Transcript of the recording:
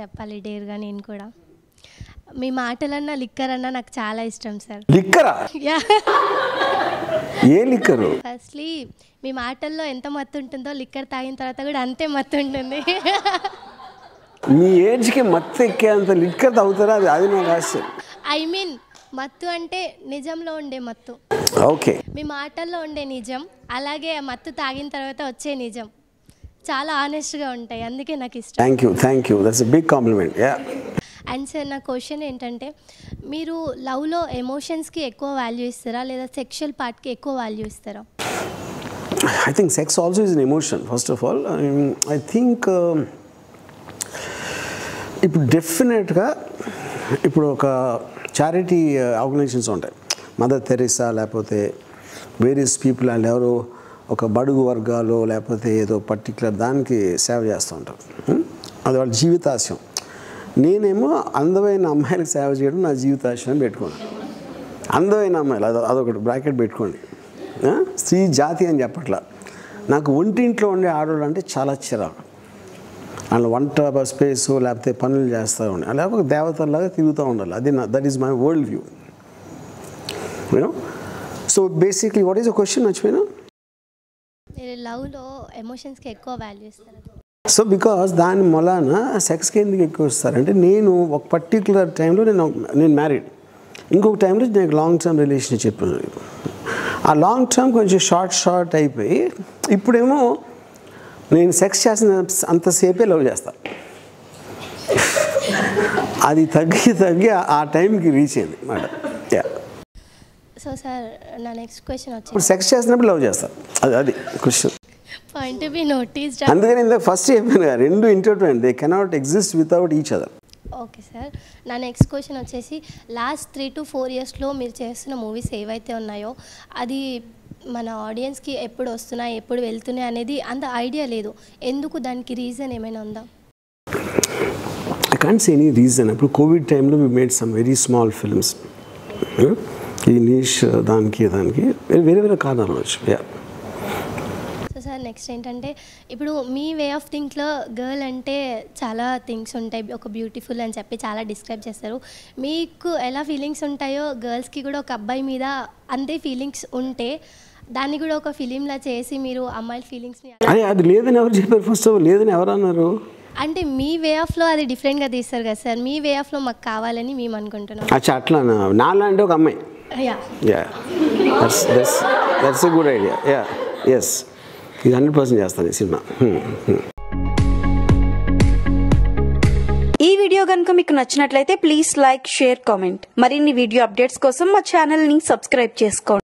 చెప్పాలి డేర్గా నేను కూడా మీ మాటలన్నా లిక్కర్ అన్నా నాకు చాలా ఇష్టం సార్ లిక్కరా యా ఏ లిక్కరు ఫస్ట్లీ మీ మాటల్లో ఎంత మత్తు ఉంటుందో లిక్కర్ తాగిన తర్వాత కూడా అంతే మత్తు ఉంటుంది మీ ఏజ్కి మత్తు ఎక్కేంత లిక్కర్ తాగుతారా అది అది నాకు ఆశ్చర్యం ఐ మీన్ మత్తు అంటే నిజంలో ఉండే మత్తు ఓకే మీ మాటల్లో ఉండే నిజం అలాగే ఆ మత్తు తాగిన తర్వాత వచ్చే నిజం చాలా ఆనెస్ట్గా ఉంటాయి అందుకే నాకు ఇష్టం thank you thank you that's big compliment yeah and sir నా క్వశ్చన్ ఏంటంటే మీరు లవ్లో ఎమోషన్స్కి ఎక్కువ వాల్యూ ఇస్తారా లేదా సెక్షువల్ పార్ట్కి ఎక్కువ వాల్యూ ఇస్తారా I think sex also is an emotion first of all I think ఇప్పుడు డెఫినెట్గా ఇప్పుడు ఒక చారిటీ ఆర్గనైజేషన్స్ ఉంటాయి మదర్ తెరీసా లేకపోతే వేరియస్ పీపుల్ వాళ్ళు ఎవరో ఒక బడుగు వర్గాలు లేకపోతే ఏదో పర్టికులర్ దానికి సేవ చేస్తూ ఉంటారు Hmm? అది వాళ్ళ జీవితాశయం నేనేమో అందమైన అమ్మాయిలకు సేవ చేయడం నా జీవితాశయం పెట్టుకున్నాను అందమైన అమ్మాయిలు అది అదొకటి బ్రాకెట్ పెట్టుకోండి ఆ? స్త్రీ జాతి అని చెప్పట్లా నాకు ఒంటింట్లో ఉండే ఆడవాళ్ళు అంటే చాలా చిరాకు వాళ్ళు వంట స్పేస్ లేకపోతే పనులు చేస్తూ ఉండాలి లేకపోతే ఒక దేవతలాగా తిరుగుతూ ఉండాలి అది నా that is my world view you know so basically what is the question మర్చిపోయినా మీరు లవ్లో ఎమోషన్స్కి ఎక్కువ వాల్యూ ఇస్తారా సో బికాస్ దాని మొలాన సెక్స్కి ఎందుకు ఎక్కువ ఇస్తారంటే నేను ఒక పర్టికులర్ టైంలో నేను నేను మ్యారీడ్ ఇంకొక టైంలో నాకు లాంగ్ టర్మ్ రిలేషన్షిప్ ఉంది. ఆ లాంగ్ టర్మ్ కొంచెం షార్ట్ షార్ట్ అయిపోయి ఇప్పుడేమో నేను సెక్స్ చేసిన అంతసేపే లవ్ చేస్తా అది తగ్గి తగ్గి ఆ- ఆ టైంకి రీచ్ అయింది మాట యా సో సార్ నా నెక్స్ట్ క్వశ్చన్ ఇప్పుడు వచ్చి సెక్స్ చేసినప్పుడు లవ్ చేస్తా అది అది క్వశ్చన్ పాయింట్ బి నోటీస్ అందుకని ఇందాక ఫస్ట్ చెప్పాను కదా రెండు intertwine they cannot exist without each other okay sir నా నెక్స్ట్ క్వశ్చన్ వచ్చేసి లాస్ట్ త్రీ టు ఫోర్ ఇయర్స్లో మీరు చేస్తున్న మూవీస్ ఏవైతే ఉన్నాయో అది మన ఆడియన్స్కి ఎప్పుడు వస్తున్నాయి ఎప్పుడు వెళ్తున్నాయి అనేది అంత ఐడియా లేదు ఎందుకు దానికి రీజన్ ఏమైనా ఉందా I can't say any reason అప్పుడు కోవిడ్ టైంలో we made some very small films ఈ నీష్ దానికి దానికి వేరే వేరే కారణాలు వచ్చు యా సో సార్ నెక్స్ట్ ఏంటంటే ఇప్పుడు మీ వే ఆఫ్ థింక్లో గర్ల్ అంటే చాలా థింగ్స్ ఉంటాయి ఒక బ్యూటిఫుల్ అని చెప్పి చాలా డిస్క్రైబ్ చేస్తారు మీకు ఎలా ఫీలింగ్స్ ఉంటాయో గర్ల్స్కి కూడా ఒక అబ్బాయి మీద అంతే ఫీలింగ్స్ ఉంటే దాన్ని కూడా ఒక ఫిలింలా చేసి మీరు అమ్మాయిల ఫీలింగ్స్ని అదే అది లేదని ఎవరు చెప్పారు ఫస్ట్ ఆఫ్ ఆల్ లేదని ఎవరు అన్నారు అంటే మీ వే ఆఫ్లో అది డిఫరెంట్గా తీస్తారు కదా సార్ మీ వే ఆఫ్లో మాకు కావాలని మేము అనుకుంటున్నాం అచ్చా అట్లా నాలాంటి ఒక అమ్మాయి yeah yeah that's that's that's a good idea yeah yes ఇది హండ్రెడ్ పర్సెంట్ చేస్తాను ఈ సినిమా Hmm, hmm. ఈ వీడియో కనుక మీకు నచ్చినట్లయితే ప్లీజ్ లైక్ షేర్ కామెంట్ మరిన్ని వీడియో అప్డేట్స్ కోసం మా ఛానల్ ని సబ్స్క్రైబ్ చేసుకోండి